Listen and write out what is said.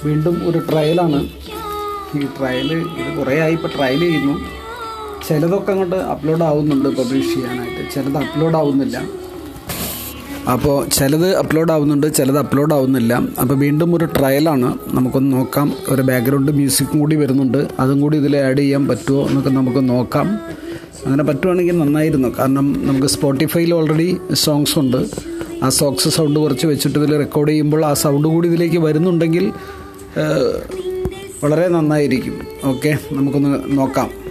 വീണ്ടും ഒരു ട്രയലാണ് ഈ ട്രയൽ ഇത് കുറേ ആയി ഇപ്പോൾ ട്രയൽ ചെയ്യുന്നു ചിലതൊക്കെ അങ്ങോട്ട് അപ്ലോഡ് ആവുന്നുണ്ട് പബ്ലിഷ് ചെയ്യാനായിട്ട് ചിലത് അപ്ലോഡ് ആവുന്നില്ല അപ്പോൾ ചിലത് അപ്ലോഡ് ആവുന്നുണ്ട് ചിലത് അപ്ലോഡ് ആവുന്നില്ല അപ്പോൾ വീണ്ടും ഒരു ട്രയലാണ് നമുക്കൊന്ന് നോക്കാം ഒരു ബാക്ക്ഗ്രൗണ്ട് മ്യൂസിക്കും കൂടി വരുന്നുണ്ട് അതും കൂടി ഇതിൽ ആഡ് ചെയ്യാൻ പറ്റുമോ എന്നൊക്കെ നമുക്ക് നോക്കാം അങ്ങനെ പറ്റുവാണെങ്കിൽ നന്നായിരുന്നു കാരണം നമുക്ക് സ്പോട്ടിഫൈയിൽ ഓൾറെഡി സോങ്സ് ഉണ്ട് ആ സോങ്സ് സൗണ്ട് കുറച്ച് വെച്ചിട്ട് ഇതിൽ റെക്കോർഡ് ചെയ്യുമ്പോൾ ആ സൗണ്ട് കൂടി ഇതിലേക്ക് വരുന്നുണ്ടെങ്കിൽ ഏഹ്, വളരെ നന്നായിരിക്കും ഓക്കെ നമുക്കൊന്ന് നോക്കാം